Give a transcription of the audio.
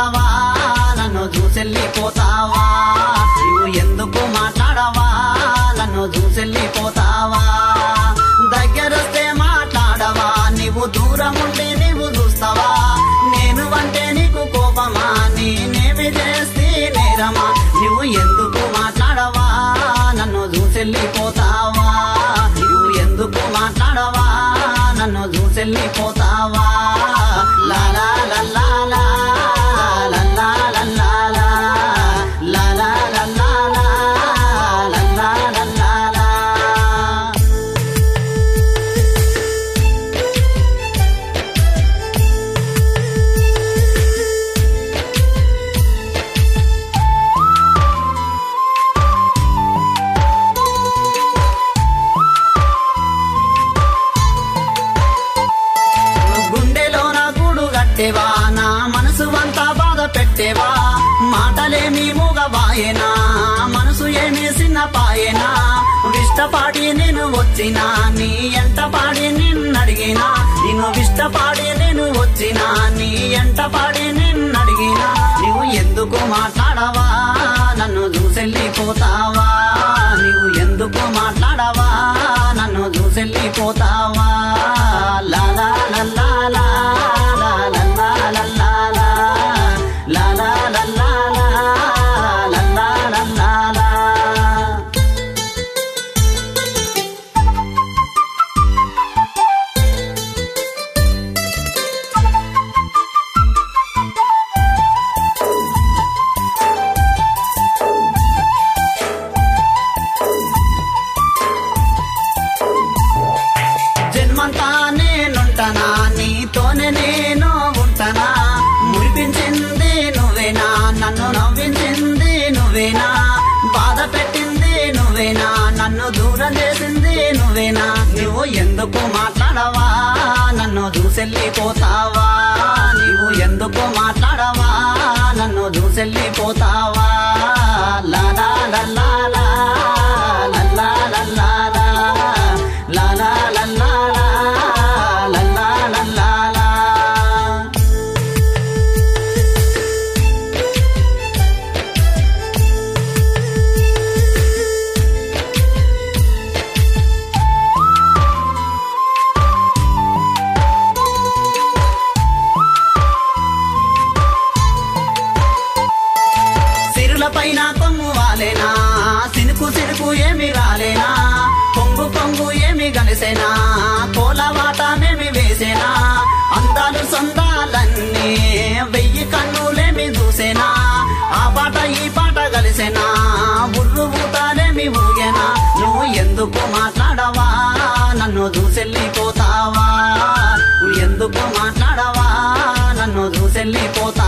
మాట్లాడవా నన్ను చూసెళ్ళిపోతావా నువ్వు ఎందుకు మాట్లాడవా నన్ను చూసెళ్ళిపోతావా దగ్గరొస్తే మాట్లాడవా నీవు దూరం ఉంటే నీవు చూస్తావా నేను అంటే నీకు కోపమా నేనేమి చేస్తే నేరమా నువ్వు ఎందుకు మాట్లాడవా నన్ను చూసెళ్ళిపోతావా నువ్వు ఎందుకు మాట్లాడవా నన్ను చూసెళ్ళిపోతావా లాలా లల్లా లా, లల్లా లల్లా లా, లాలా లల్లా లా, లల్లా లల్లా లా. గుండెలో నా గూడు గట్టేవా నా మనసు అంతా బాధ పెట్టేవా మాటలేమి మూగవాయేనా మనసు ఏమి చిన్న పాయేనా విష్టపాడి నేను వచ్చినా నీ ఎంట పాడి నిన్నడిగినా నిన్ను విష్టపాడి నేను వచ్చినా నీ ఎంట పాడి నిన్నడిగినా నువ్వు ఎందుకు మాట్లాడవా నన్ను చూసెళ్ళిపోతావా నువ్వు ఎందుకు మాట్లాడవా నన్ను చూసెళ్ళిపోతావా లాలా లల్లా లా, లా లల్లా లల్లా లా, లాలా లల్లా లా, లల్లా లల్లా లా. జన్మంతా నేనుంటనా నీతోనే నేను ఉంటనా మురిపించింది నువ్వేనా నన్ను నవ్వించింది నువ్వేనా బాధ పెట్టింది నువ్వేనా నన్ను దూరం చేసింది నువ్వేనా నువ్వు ఎందుకు మాట్లాడవా నన్ను దూసెళ్ళిపోతావా నువ్వు ఎందుకు మాట్లాడవా నన్ను దూసెళ్ళిపోతావా లాలా లల్లా లా, లల్లా లల్లా లా, లాలా లల్లా లా, లల్లా లల్లా లా. సిరుల పైన కొంగు వాలేనా సినుకు సినుకు ఏమి రాలేనా కొంగు కొంగు ఏమి గలిసేనా కోలవాటమేమి వేసేనా అందాలు సొందాలన్నీ వెయ్యి కన్నులేమి చూసేనా ఆ పాట ఈ పాట కలిసేనా బుర్రు బూతాలేమి ఊగేనా నువ్వు ఎందుకు మాట్లాడవా నన్ను చూసెళ్ళిపోతావా నువ్వు ఎందుకు మాట్లాడవా నన్ను చూసెళ్ళిపోతావా